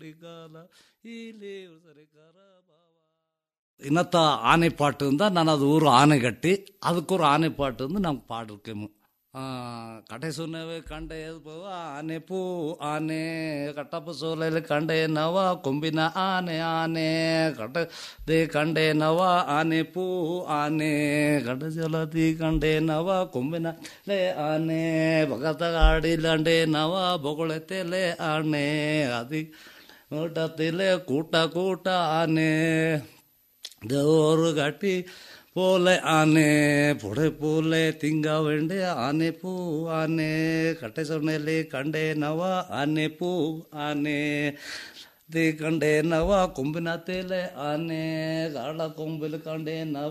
ಕೊಡಿಗಾಲ ಇಲ್ಲಿ ಸರಿಕಾರ ಇನ್ನತ್ತ ಆನೆ ಪಾட்டு இருந்தால் நான் அது ஊர் ஆனை கட்டி அதுக்கு ஒரு ஆனை பாட்டு வந்து நாங்கள் பாடிருக்கோம் கடை சொன்னவே கண்டே போவ ಆನೆ ಪೂ ಆನೆ ಕಟ್ಟಪ್ಪ ಸೋಲಲ್ಲಿ ಕಂಡೆ ನವ ಕೊಂಬಿನ ಆನೆ ಆನೆ ಕಟ ದೇ ಕಂಡೆ ನವ ಆನೆ ಪೂ ಆನೆ ಕಟ ಜಲದಿ ಕಂಡೆ ನವ ಕೊಂಬಿನ ಲೇ ಆನೆ ಭಗತ ಗಾಡಿಲಂಡೆ ನವ ಬೊಗಳೆತೆಲೆ ಆನೆ ಅದಿ ಊಟತಿಲೆ ಕೂಟ ಕೂಟ ಆನೆ ದೇವರು ಗಟ್ಟಿ ಪೋಲೆ ಆನೆ ಪೊಡೆ ಪೋಲೆ ತಿಂಗ ವೆಂಡೆ ಆನೆ ಪೂ ಆನೆ ಕಟ್ಟೆ ಸೊನ್ನೆಲಿ ಕಂಡೆ ನವ ಆನೆ ಪೂ ಆನೆ ದಿ ಕಂಡೆ ನವ ಕೊಂಬಿನ ತೇಲೆ ಆನೆ ಗಾಳ ಕೊಂಬಿಲ್ ಕಂಡೆ ನವ